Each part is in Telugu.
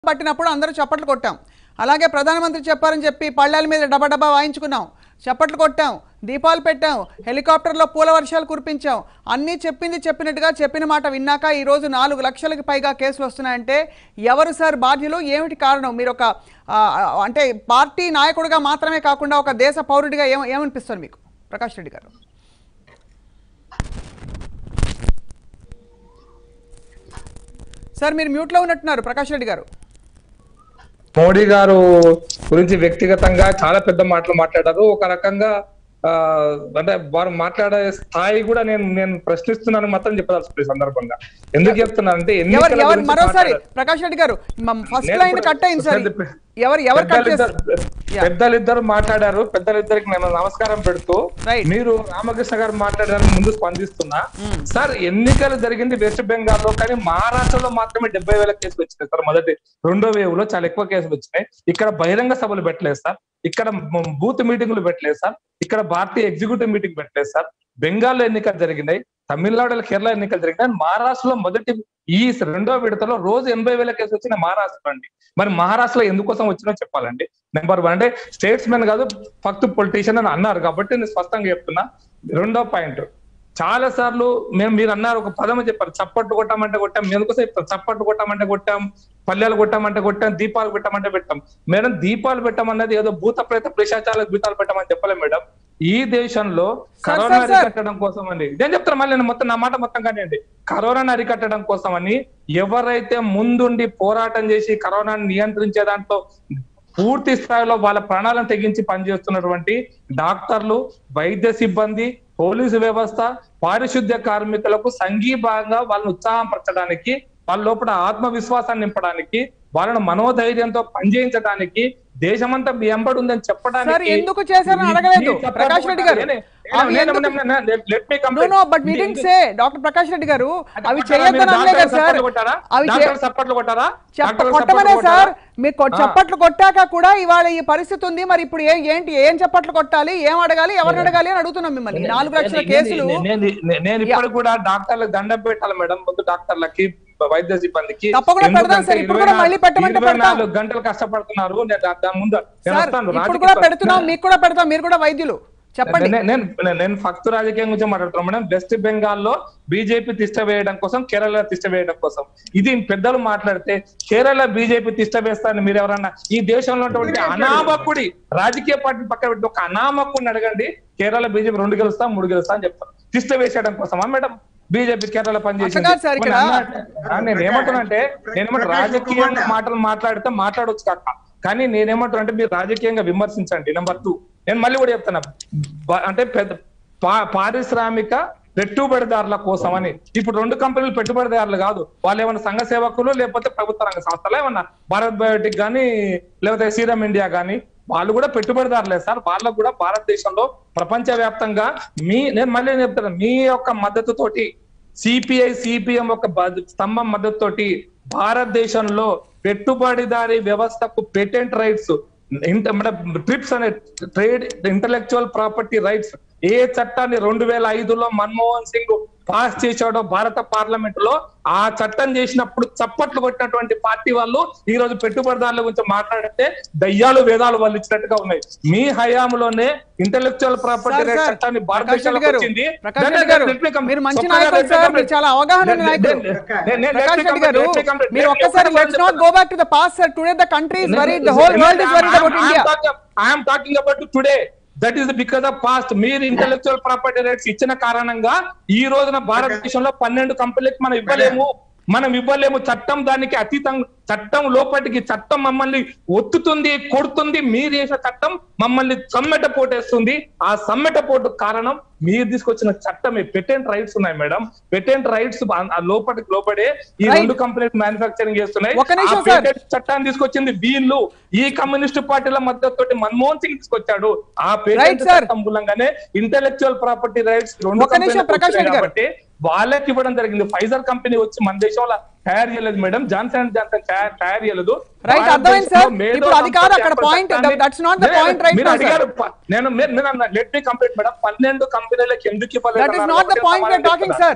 పట్టినప్పుడు అందరూ చప్పట్లు కొట్టాం అలాగే ప్రధానమంత్రి చెప్పారని చెప్పి పళ్ళాల మీద డబా డబా వాయించుకున్నాం చప్పట్లు కొట్టాం దీపాలు పెట్టాం హెలికాప్టర్లో పూల వర్షాలు కురిపించాం అన్నీ చెప్పింది చెప్పినట్టుగా చెప్పిన మాట విన్నాక ఈరోజు నాలుగు లక్షలకి పైగా కేసులు వస్తున్నాయంటే ఎవరు సార్ బాధ్యులు ఏమిటి కారణం మీరు ఒక ఆ, అంటే పార్టీ నాయకుడిగా మాత్రమే కాకుండా ఒక దేశ పౌరుడిగా ఏమ ఏమనిపిస్తుంది మీకు ప్రకాష్ రెడ్డి గారు సార్ మీరు మ్యూట్లో ఉన్నట్టున్నారు ప్రకాష్ రెడ్డి గారు మోడీ గారు గురించి వ్యక్తిగతంగా చాలా పెద్ద మాటలు మాట్లాడారు ఒక రకంగా ఆ అంటే వారు మాట్లాడే స్థాయి కూడా నేను నేను ప్రశ్నిస్తున్నాను మాత్రం చెప్పదలుచుకున్న ఈ సందర్భంగా ఎందుకు చెప్తున్నానంటే ఎవరు ఎన్నికల ఎవరు గురించి మరోసారి మాట్లాడారు. ప్రకాష్ రెడ్డి గారు ఫస్ట్ నేను లైన్ కూడా కట్ అయింది సార్ పెద్ద- ఎవరు ఎవరు కట్ చేస్తారు పెద్దలిద్దరు పెద్దలిద్దరు మాట్లాడారు పెద్దలిద్దరికి నేను నమస్కారం పెడుతూ Right. మీరు రామకృష్ణ గారు మాట్లాడడానికి ముందు స్పందిస్తున్నా సార్ ఎన్నికలు జరిగింది వెస్ట్ బెంగాల్ లో కానీ మహారాష్ట్రలో మాత్రమే డెబ్బై వేల కేసులు వచ్చినాయి సార్ మొదటి రెండో వేవ్ లో చాలా ఎక్కువ కేసులు వచ్చినాయి ఇక్కడ బహిరంగ సభలు పెట్టలేదు సార్ ఇక్కడ మ- బూత్ మీటింగులు పెట్టలేదు సార్ ఇక్కడ భారతీయ ఎగ్జిక్యూటివ్ మీటింగ్ పెట్టలేదు సార్ బెంగాల్లో ఎన్నికలు జరిగినాయి తమిళనాడులో కేరళ ఎన్నికలు జరిగినాయి మహారాష్ట్రలో మొదటి ఈ రెండో విడతలో రోజు ఎనభై వేల కేసులు వచ్చిన మహారాష్ట్ర అండి మరి మహారాష్ట్రలో ఎందుకోసం వచ్చినో చెప్పాలండి నెంబర్ వన్ అంటే స్టేట్స్ మెన్ కాదు ఫక్త్ పొలిటీషియన్ అని అన్నారు కాబట్టి నేను స్పష్టంగా చెప్తున్నా రెండో పాయింట్ చాలా సార్లు మేము మీరు అన్నారు ఒక పదం చెప్పారు చప్పట్లు కొట్టామంటే కొట్టాం మేము ఎందుకోసం చెప్తాం చప్పట్లు కొట్టామంటే కొట్టాం పల్లెలు కొట్టామంటే కొట్టాం దీపాలు పెట్టామంటే పెట్టాం మేడం దీపాలు పెట్టమన్నది ఏదో భూత ప్రేత పిశాచాలకు దీపాలు పెట్టమని చెప్పలేం మేడం ఈ దేశంలో సార్, కరోనా సార్, సార్. అరికట్టడం కోసం అండి నేను చెప్తాను మళ్ళీ నేను మొత్తం నా మాట మొత్తం కానివ్వండి కరోనాను అరికట్టడం కోసం అని ఎవరైతే ముందుండి పోరాటం చేసి కరోనాను నియంత్రించే దాంట్లో పూర్తి స్థాయిలో వాళ్ళ ప్రాణాలను తెగించి పనిచేస్తున్నటువంటి డాక్టర్లు వైద్య సిబ్బంది పోలీసు వ్యవస్థ పారిశుద్ధ్య కార్మికులకు సంఘీభాగంగా వాళ్ళని ఉత్సాహపరచడానికి వాళ్ళ లోపల ఆత్మవిశ్వాసాన్ని నింపడానికి వాళ్ళను మనోధైర్యంతో పనిచేయించడానికి దేశమంతా మీ ఎంబడి ఉందని చెప్పడానికి సార్, ఎందుకు చేశారని ఈ- అడగలేదు. ఈ ప్రకాష్ రెడ్డి గారు. నేను- అవి నేను- ఎందుకు- నేను- నేను- నేను- let me no complete. No but మీ ఇది- డెంట్ ఇది- సే డాక్టర్ ప్రకాష్ రెడ్డి గారు అవి కొట్టారా? చేయొద్దని మీరు అనలే కదా డాక్టర్లు సార్ చప్పట్లు కొట్టారా? అవి చే- డాక్టర్లు చప్పట్లు కొట్టారా? చెప్ప డాక్టర్లు కొట్టమనే చప్పట్లు సార్ కొట్టారా? మీకు కొ- ఆ. చప్పట్లు కొట్టాక కూడా ఇవాళ ఈ పరిస్థితి ఉంది మరి ఇప్పుడు ఏం ఏంటి ఏం చప్పట్లు కొట్టాలి ఏం అడగాలి ఎవరిని అడగాలి అని అడుగుతున్నాం మిమ్మల్ని ఈ నాలుగు లక్షల నేను- కేసులు నేను- నేను- నేను- నేను ఇప్పుడు కూడా డాక్టర్లకు దండం పెట్టాలి మేడం ముందు డాక్టర్లకి వైద్య సిబ్బందికి తప్పకుండా పెడదాం ఎందుకంటే సార్. ఇప్పుడు ఇరవై కూడా మళ్ళీ పెట్టమంటే ఇరవై పెడతాం. నాలుగు గంటలు కష్టపడుతున్నారు నేను దా- దాని ముందు నేను సార్ వస్తాను. ఇప్పుడు రాజకీయ కూడా ప- పెడుతున్నాం మీకు కూడా పెడతాం మీరు కూడా వైద్యులు చెప్పండి నేను- నేను నేను- నేను ఫక్తు రాజకీయం గురించి మాట్లాడుతున్నాను మేడం వెస్ట్ బెంగాల్ లో బీజేపీ తిష్ట వేయడం కోసం కేరళ తిష్ట వేయడం కోసం ఇది పెద్దలు మాట్లాడితే కేరళ బీజేపీ తిష్ట వేస్తారని మీరు ఎవరన్నా ఈ దేశంలో ఉన్నటువంటి అనామకుడి రాజకీయ పార్టీ పక్కన పెట్టి ఒక అనామకుడిని అడగండి కేరళ బీజేపీ రెండు గెలుస్తా మూడు గెలుస్తా అని చెప్తారు తిష్ట వేసేయడం కోసమా మేడం బీజేపీ కేరళ పనిచేసింది అట్లా కాదు సార్ ఇక్కడ. మరి అన్న- ఆ, నేను ఏమంటున్నానంటే నేనేమంటే రాజకీయ మాటలు మాట్లాడితే మాట్లాడొచ్చు కాక కానీ నేనేమంటున్నా అంటే మీరు రాజకీయంగా విమర్శించండి నెంబర్ టూ నేను మళ్ళీ కూడా చెప్తున్నా బ- అంటే పెద్ద పా- పారిశ్రామిక పెట్టుబడిదారుల కోసం అని ఇప్పుడు రెండు కంపెనీలు పెట్టుబడిదారులు కాదు వాళ్ళు ఏమైనా సంఘ సేవకులు లేకపోతే ప్రభుత్వ రంగ సంస్థలు ఏమన్నా భారత్ బయోటిక్ గానీ లేకపోతే సీరం ఇండియా గానీ వాళ్ళు కూడా పెట్టుబడిదారులే సార్ వాళ్ళకు కూడా భారతదేశంలో ప్రపంచ వ్యాప్తంగా మీ నేను మళ్ళీ చెప్తాను మీ యొక్క మద్దతుతోటి సిపిఐ సిపిఎం ఒక బ- స్తంభం మద్దతుతోటి భారతదేశంలో పెట్టుబడిదారి వ్యవస్థకు పేటెంట్ రైట్స్ ట్రిప్స్ అనే ట్రేడ్ ఇంటలెక్చువల్ ప్రాపర్టీ రైట్స్ ఏ చట్టాన్ని రెండు వేల ఐదులో మన్మోహన్ సింగ్ పాస్ చేశాడో భారత పార్లమెంట్ లో ఆ చట్టం చేసినప్పుడు చప్పట్లు కొట్టినటువంటి పార్టీ వాళ్ళు ఈ రోజు పెట్టుబడిదారుల గురించి మాట్లాడితే దయ్యాలు వేదాలు వాళ్ళు ఇచ్చినట్టుగా ఉన్నాయి మీ హయాంలోనే intellectual property sir, right sir, చట్టాన్ని ప్రకాష్ రెడ్డి భారతదేశంలోకి గారు, వచ్చింది ప్రకాష్ రెడ్డి గారు, మీరు మంచి నాయకులు సార్, మీరు చాలా అవగాహన ఉన్న నాయకులు. ప్రకాష్ రెడ్డి గారు మీరు ఒక్కసారి let's not go back to the past sir today the country is very the whole world is very about India I'm talking about today that is because of past మీరు ఇంటెలెక్చువల్ ప్రాపర్టీ రైట్స్ ఇచ్చిన కారణంగా ఈ రోజున భారతదేశంలో పన్నెండు కంపెనీలకు మనం ఇవ్వలేము మనం ఇవ్వలేము చట్టం దానికి అతీతం చట్టం లోపటికి చట్టం మమ్మల్ని ఒత్తుతుంది కొడుతుంది మీరు చేసిన చట్టం మమ్మల్ని సమ్మెట పోటేస్తుంది ఆ సమ్మెట పోటు కారణం మీరు తీసుకొచ్చిన చట్టమే పెటెంట్ రైట్స్ ఉన్నాయి మేడం పెటెంట్ రైట్స్ లోపలికి లోపడే ఈ Right. రెండు కంపెనీలు మ్యానుఫాక్చరింగ్ చేస్తున్నాయి ఒక్క నిమిషం ఆ సార్. patent చట్టాన్ని తీసుకొచ్చింది వీళ్ళు ఈ కమ్యూనిస్ట్ పార్టీల మద్దతుతోటి మన్మోహన్ సింగ్ తీసుకొచ్చాడు ఆ Right, పేటెంట్ sir. చట్టం మూలంగానే ఇంటెలెక్చువల్ ప్రాపర్టీ రైట్స్ రెండు ఒక్క నిమిషం, కంపెనీలకు ప్రకాష్ రెడ్డి వచ్చాయి గారు. కాబట్టి వాళ్ళకి ఇవ్వడం జరిగింది ఫైజర్ కంపెనీ వచ్చి మన దేశంలో తయారు చేయలేదు మేడం జాన్సన్ అండ్ జాన్సన్ తయారు తయారు చేయలేదు Right, అర్థమైంది సార్. భారతదేశంలో మేధో ఇప్పుడు అది కాదు అక్కడ సంపత్తి point. చట్టాన్ని- That's not the నేను- point right మీరు now, sir. అడిగారు ప- నేను లెట్ మీ కంప్లీట్ మేడం పన్నెండు కంపెనీలకు ఎందుకు ఇవ్వలేదు దట్ ఇస్ అన్నారు నాట్ ద ఒకటే పాయింట్ సమాధానం టాకింగ్ చెప్తున్నా. సార్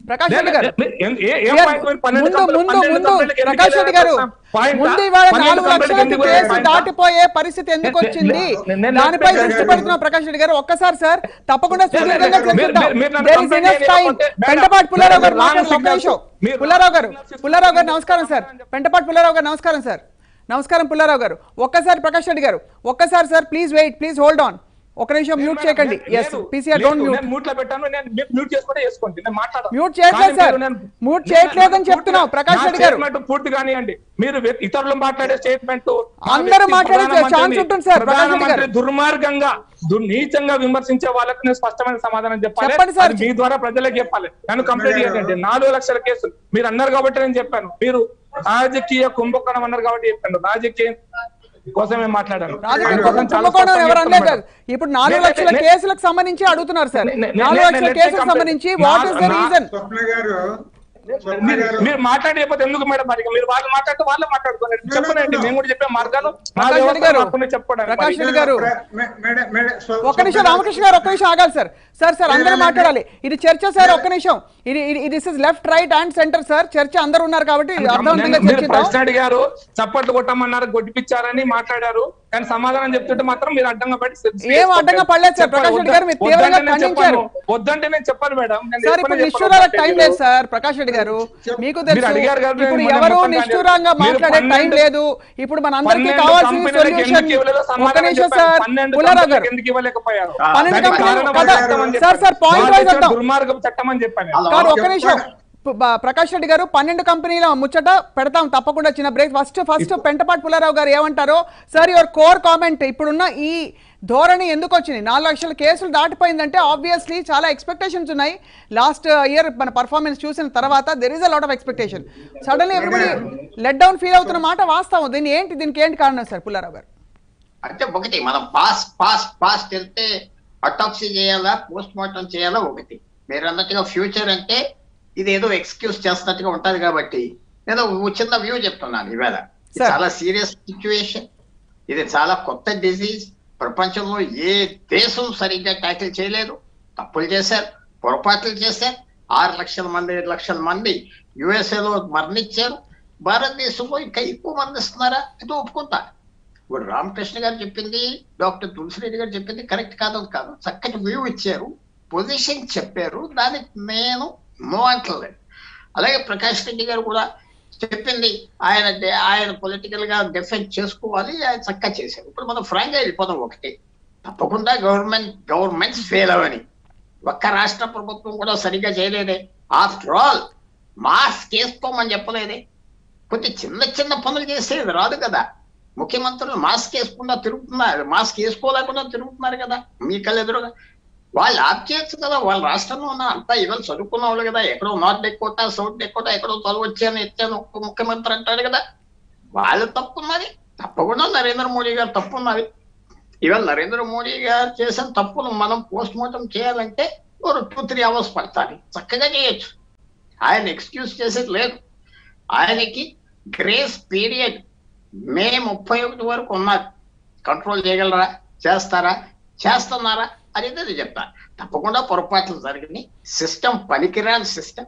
ప్రకాష్ రెడ్డి గారు ఏ- ఏ- ఏ Yes. point మీరు పన్నెండు ముందు కంపెనీలు- ముందు పన్నెండు ముందు కంపెనీలకు ఎందుకు ప్రకాష్ రెడ్డి గారు వెళ్ళారు? Point ఆ? ముందు ఇవాళ పన్నెండు నాలుగు కంపెనీలకు లక్షలకి ఎందుకు కేసు వెళ్ళారు? దాటిపోయే పరిస్థితి ఎందుకు వచ్చింది నేను- నేను- దానిపై నేను- దృష్టి పెడుతున్నాం ప్రకాష్ రెడ్డి గారు ఒక్కసారి సార్ తప్పకుండా సుదీర్ఘంగా మీరు- మీరు- చర్చిద్దాం మీరు నన్ను There is complaint enough time. చేయకపోతే- మేడం, పెంటపాటి పుల్లారావు గారు మీరు మాట్లాడాలి ఒక్క రాంగ్ నిమిషం మీరు పుల్లారావు గారు రాంగ్ పుల్లారావు గారు నమస్కారం సార్ పెంటపాటి పుల్లారావు గారు నమస్కారం సార్ నమస్కారం పుల్లారావు గారు ఒక్కసారి ప్రకాష్ రెడ్డి గారు ఒక్కసారి sir please wait please hold on ఒక నిమిషం మ్యూట్ చేయకండి yes PCR don't mute mute లో పెట్టాను నేను మీరు మ్యూట్ చేసుకుంటే చేసుకోండి నేను మాట్లాడను మ్యూట్ చేయట్లేదు కానీ సార్. మీరు నేను- మ్యూట్ నేను- చేయట్లేదని నా చెప్తున్నాం, పూర్తిగా- ప్రకాష్ నా రెడ్డి గారు. statement పూర్తి కానివ్వండి మీరు వ్య- ఇతరులు మాట్లాడే స్టేట్మెంట్ అందరూ మాట్లాడే ఛాన్స్ ఉంటుంది సార్, ప్రకాష్ రెడ్డి గారు. దుర్మార్గంగా దుర్- నీచంగా విమర్శించే వాళ్ళకు నేను స్పష్టమైన సమాధానం చెప్పాలి చెప్పండి సార్. అది మీ ద్వారా ప్రజలకు చెప్పాలి నన్ను కంప్లీట్ చేయండి నాలుగు లక్షల కేసులు మీరు అన్నారు కాబట్టి నేను చెప్పాను మీరు రాజకీయ కుంభకోణం అన్నారు కాబట్టి చెప్పాను రాజకీయ కోసమే మాట్లాడాను రాజకీయ అందుకోసం కోసం చాలా కుంభకోణం స్పష్టంగా ఎవరు అనలేదు చెప్తున్నాను. ఇప్పుడు నాలుగు నేను- లక్షల నేను- కేసులకు సంబంధించి అడుగుతున్నారు సార్ నే- నే- నాలుగు నే- లక్షల నే- కేసులకు నేను సంబంధించి కంప్లైంట్ వాట్ ఇస్ ద నా- రీజన్ స్వప్న గారు స్వప్న మీరు గారు మీరు మాట్లాడకపోతే ఎందుకు మేడం మరి మీరు వాళ్ళు మాట్లాడితే వాళ్ళే మాట్లాడుకోండి చెప్పనండి మేము కూడా చెప్పే మార్గాలు మా ప్రకాష్ రెడ్డి వ్యవస్థ గారు, మాకునే చెప్పడానికి ప్రకాష్ రెడ్డి గారు. మే- మేడం- మేడం, స్వ- ఒక్క నిమిషం స్వప్న రామకృష్ణ గారు ఒక్క నిమిషం ఆగాలి సార్ సార్ సార్ అందరూ లేదు, లేదు. మాట్లాడాలి ఇది చర్చ సార్ ఒక్క నిమిషం ఇది ఇది this is left right and centre sir చర్చ అందరూ ఉన్నారు కాబట్టి అర్థవంతంగా నేను- మీరు చర్చిద్దాం ప్రశ్న అడిగారు చప్పట్లు కొట్టమన్నారు కొట్టిపించారని మాట్లాడారు కానీ సమాధానం చెప్తుంటే మాత్రం మీరు అడ్డంగా పడి ఏం అడ్డంగా పడలేదు సార్. ప్రకాష్ రెడ్డి గారు మీరు వద్దంటే తీవ్రంగా నేను ఖండించారు. చెప్పను. వద్దంటే నేను చెప్పాను మేడం నేను సార్ చెప్పనే ఇప్పుడు చెప్పను. నిష్ఠూరాలకు టైం లేదు సార్ ప్రకాష్ రెడ్డి గారు మీకు మీరు తెలుసు అడిగారు కాబట్టి ఇప్పుడు నేను ఎవరు మొత్తం నిష్ఠూరంగా మీరు మాట్లాడే టైం పన్నెండు- లేదు ఇప్పుడు మన అందరికీ పన్నెండు కావాల్సిన కంపెనీలకు సొల్యూషన్ ఎందుకు ఇవ్వలేదో ఒక్క సమాధానం నిమిషం చెప్పాను. సార్ పన్నెండు పుల్లారావు గారు కంపెనీలకు ఎందుకు ఇవ్వలేకపోయారు పన్నెండు దానికి కంపెనీలు కారణం కదా. చట్టం అని సార్, సార్, చెప్పాను. point వాళ్ళు wise ఇచ్చిన వద్దాం. దుర్మార్గపు చట్టం అని చెప్పాను అలా కాదు ఒక్క చెప్పండి. నిమిషం ప- బ- ప్రకాష్ రెడ్డి గారు పన్నెండు కంపెనీల ముచ్చట పెడతాం తప్పకుండా చిన్న break first first Pentapati Pullarao గారు ఏమంటారో సార్ యువర్ కోర్ కామెంట్ ఇప్పుడున్న ఈ ధోరణి ఎందుకు వచ్చింది నాలుగు లక్షల కేసులు దాటిపోయిందంటే ఆబ్వియస్లీ చాలా ఎక్స్పెక్టేషన్స్ ఉన్నాయి లాస్ట్ ఇయర్ మన పర్ఫార్మెన్స్ చూసిన తర్వాత there is a lot of expectation suddenly everybody let down feel అవుతున్న మాట వాస్తవం దీన్ని ఏంటి దీనికి ఏంటి కారణం సార్ పుల్లారావు గారు అంటే ఒకటి మనం పాస్ పాస్ పాస్ట్ వెళ్తే అటాక్సీ చేయాలా పోస్ట్ మార్టం చేయాలా ఒకటి మీరు అన్నట్టుగా ఫ్యూచర్ అంటే ఇది ఏదో ఎక్స్క్యూజ్ చేస్తున్నట్టుగా ఉంటది కాబట్టి నేను ఒక చిన్న వ్యూ చెప్తున్నాను ఈవేళ ఇది Sir. చాలా సీరియస్ సిచ్యువేషన్ ఇది చాలా కొత్త డిజీజ్ ప్రపంచంలో ఏ దేశం సరిగ్గా ట్యాకిల్ చేయలేదు తప్పులు చేశారు పొరపాట్లు చేశారు ఆరు లక్షల మంది ఏడు లక్షల మంది USA లో మరణించారు భారతదేశంలో ఇంకా ఎక్కువ మరణిస్తున్నారా అది ఒప్పుకుంటా ఇప్పుడు రామకృష్ణ గారు చెప్పింది డాక్టర్ తులసిరెడ్డి గారు చెప్పింది కరెక్ట్ కాదు కాదు చక్కటి వ్యూ ఇచ్చారు పొజిషన్ చెప్పారు దానికి నేను నో అంటలేదు అలాగే ప్రకాష్ రెడ్డి గారు కూడా చెప్పింది ఆయన డే- ఆయన పొలిటికల్ గా డిఫెండ్ చేసుకోవాలి ఆయన చక్కగా చేశారు ఇప్పుడు మనం ఫ్రాంక్ గా వెళ్ళిపోదాం ఒకటి తప్పకుండా గవర్నమెంట్ గవర్నమెంట్స్ ఫెయిల్ అవని ఒక్క రాష్ట్ర ప్రభుత్వం కూడా సరిగ్గా చేయలేదే ఆఫ్టర్ ఆల్ మాస్క్ వేసుకోమని చెప్పలేదే కొద్ది చిన్న చిన్న పనులు చేస్తే ఇది రాదు కదా ముఖ్యమంత్రులు మాస్క్ వేసుకుండా తిరుగుతున్నారు మాస్క్ వేసుకోలేకుండా తిరుగుతున్నారు కదా మీ కళ్ళు ఎదురుగా వాళ్ళు ఆప్ చేయొచ్చు కదా వాళ్ళ రాష్ట్రంలో ఉన్న అంతా ఇవాళ చదువుకున్న వాళ్ళు కదా ఎక్కడో నార్త్ ఎక్కువ సౌత్ ఎక్కువ ఎక్కడో చదువు వచ్చాను ఎత్తాను ఒక్క ముఖ్యమంత్రి అంటాడు కదా వాళ్ళు తప్పున్నది తప్పకుండా నరేంద్ర మోడీ గారు తప్పున్నది ఇవాళ నరేంద్ర మోడీ గారు చేసిన తప్పును మనం పోస్ట్ మార్టం చేయాలంటే ఒక టూ త్రీ అవర్స్ పడుతుంది చక్కగా చేయొచ్చు ఆయన ఎక్స్క్యూజ్ చేసేది లేదు ఆయనకి గ్రేస్ పీరియడ్ మే ముప్పై ఒకటి వరకు ఉన్నారు కంట్రోల్ చేయగలరా చేస్తారా చేస్తున్నారా అనేది అది చెప్తాను తప్పకుండా పొరపాట్లు జరిగింది సిస్టమ్ పనికిరాని సిస్టమ్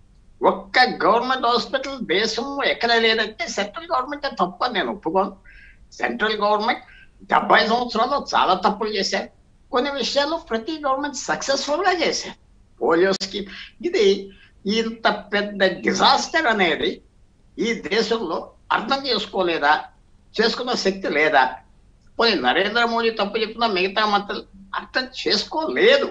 ఒక్క గవర్నమెంట్ హాస్పిటల్ దేశం ఎక్కడ లేదంటే సెంట్రల్ గవర్నమెంట్ తప్ప నేను ఒప్పుకోను సెంట్రల్ గవర్నమెంట్ డెబ్బై సంవత్సరాల్లో చాలా తప్పులు చేశారు కొన్ని విషయాల్లో ప్రతి గవర్నమెంట్ సక్సెస్ఫుల్ గా చేశారు పోలియో స్కీమ్ ఇది ఇంత పెద్ద డిజాస్టర్ అనేది ఈ దేశంలో అర్థం చేసుకోలేదా చేసుకున్న శక్తి లేదా పోనీ నరేంద్ర మోడీ తప్పు చెప్పినా మిగతా మంత్రులు అర్థం చేసుకోలేదు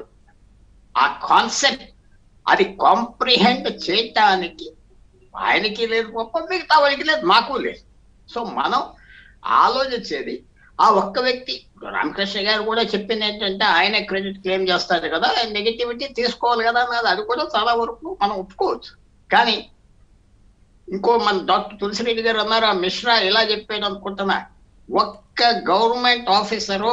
ఆ కాన్సెప్ట్ అది కాంప్రిహెండ్ చేయటానికి ఆయనకి లేదు గొప్ప మిగతా వాళ్ళకి లేదు మాకు లేదు సో మనం ఆలోచించేది ఆ ఒక్క వ్యక్తి రామకృష్ణ గారు కూడా చెప్పింది ఏంటంటే ఆయన క్రెడిట్ క్లెయిమ్ చేస్తారు కదా నెగిటివిటీ తీసుకోవాలి కదా అన్నది అది కూడా చాలా వరకు మనం ఒప్పుకోవచ్చు కానీ ఇంకో మన డాక్టర్ తులసిరెడ్డి గారు అన్నారు ఆ మిశ్రా ఎలా చెప్పాడు అనుకుంటున్నా ఒక్క గవర్నమెంట్ ఆఫీసరు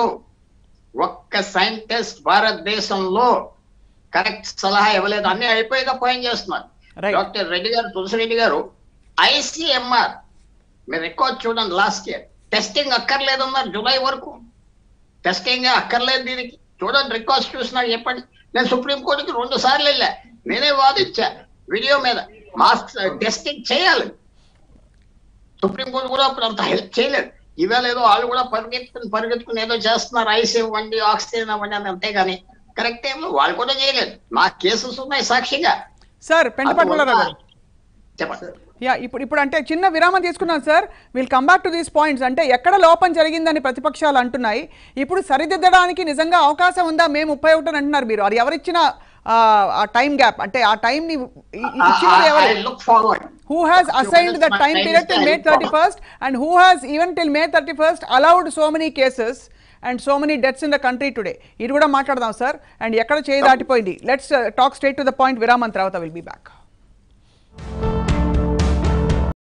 ఒక్క సైంటిస్ట్ భారతదేశంలో కరెక్ట్ సలహా ఇవ్వలేదు అన్ని అయిపోయాక పాయింట్ చేస్తున్నారు Right. డాక్టర్ రెడ్డి గారు తులసిరెడ్డి గారు ఐసీఎంఆర్ మీరు రికార్డ్ చూడండి లాస్ట్ ఇయర్ టెస్టింగ్ అక్కర్లేదన్నారు జూలై వరకు టెస్టింగ్ అక్కర్లేదు దీనికి చూడండి రికార్డ్స్ చూసినా చెప్పండి నేను సుప్రీంకోర్టుకి రెండు సార్లు వెళ్ళా నేనే వాదించా వీడియో మీద మాస్క్ టెస్టింగ్ చేయాలి సుప్రీంకోర్టు కూడా అప్పుడు అంత హెల్ప్ చేయలేదు ఇవాళ ఏదో వాళ్ళు కూడా పరిగెత్తుకుని పరిగెత్తుకుని ఏదో చేస్తున్నారు ఐస్ ఇవ్వండి ఆక్సిజన్ ఇవ్వండి అని అంతేగాని కరెక్ట్ ఏమో వాళ్ళు కూడా చేయలేదు మా కేసెస్ ఉన్నాయి సాక్షిగా సార్ పెంటపట్ల చెప్పండి యా ఇప్పుడు ఇప్పుడు అంటే చిన్న విరామం తీసుకున్నాం sir will come back to these points అంటే ఎక్కడ లోపం జరిగిందని ప్రతిపక్షాలు అంటున్నాయి ఇప్పుడు సరిదిద్దడానికి నిజంగా అవకాశం ఉందా మేము ముప్పై ఒకటి అంటున్నారు మీరు అది ఎవరిచ్చిన ఆ, ఆ టైం గ్యాప్ అంటే ఆ టైంని ఇచ్చినది ఎవరు look forward who has assigned the time period till May 31st and who has even till May 31st allowed so many cases and so many deaths in the country today ఇది కూడా మాట్లాడదాం సార్ అండ్ ఎక్కడ చేయి దాటిపోయింది let's talk straight to the point విరామన్ తర్వాత విల్ బి బ్యాక్